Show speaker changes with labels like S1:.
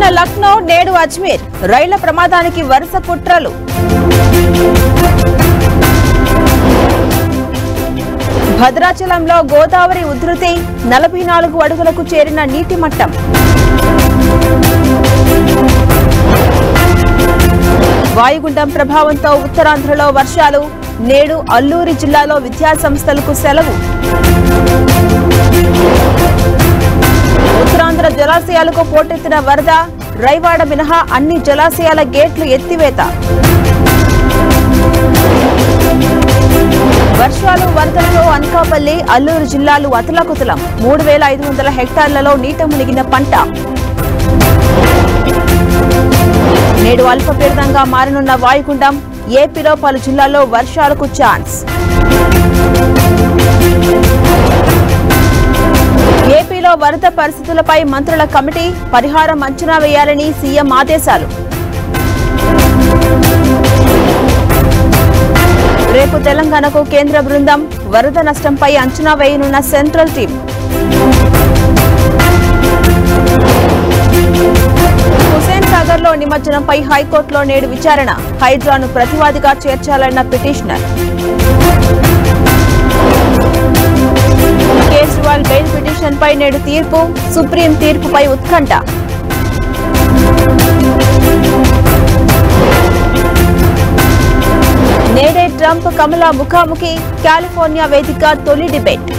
S1: లక్నో నేడు అజ్మీర్ రైళ్ల ప్రమాదానికి వరుస కుట్రలు భద్రాచలంలో గోదావరి ఉధృతి నలభై నాలుగు అడుగులకు చేరిన నీటి మట్టం వాయుగుండం ప్రభావంతో ఉత్తరాంధ్రలో వర్షాలు నేడు అల్లూరి జిల్లాలో విద్యాసంస్థలకు సెలవు ఉత్తరాంధ్ర జలాశయాలకు పోటెత్తిన వరద రైవాడ మినహా అన్ని జలాశయాల గేట్లు ఎత్తివేత వర్షాలు వరదలతో అనకాపల్లి అల్లూరు జిల్లాలు అతలాకుతలం మూడు వేల ఐదు వందల హెక్టార్లలో నీట మునిగిన పంట నేడు అల్పపీడనంగా మారనున్న వాయుగుండం ఏపీలో పలు జిల్లాల్లో వర్షాలకు ఛాన్స్ ఏపీలో వరద పరిస్థితులపై మంత్రుల కమిటీ పరిహారం అంచనా వేయాలని సీఎం ఆదేశాలు రేపు తెలంగాణకు కేంద్ర బృందం వరద నష్టంపై అంచనా వేయనున్న సెంట్రల్ టీం హుసేన్ సాగర్ లో నిమజ్జనంపై హైకోర్టులో నేడు విచారణ హైడ్రాను ప్రతివాదిగా చేర్చాలన్న పిటిషనర్ కేజ్రీవాల్ బెయిల్ పిటిషన్ పై నేడు తీర్పు సుప్రీం తీర్పుపై ఉత్కంఠ నేడే ట్రంప్ కమలా ముఖాముఖి కాలిఫోర్నియా వేదిక తొలి డిబేట్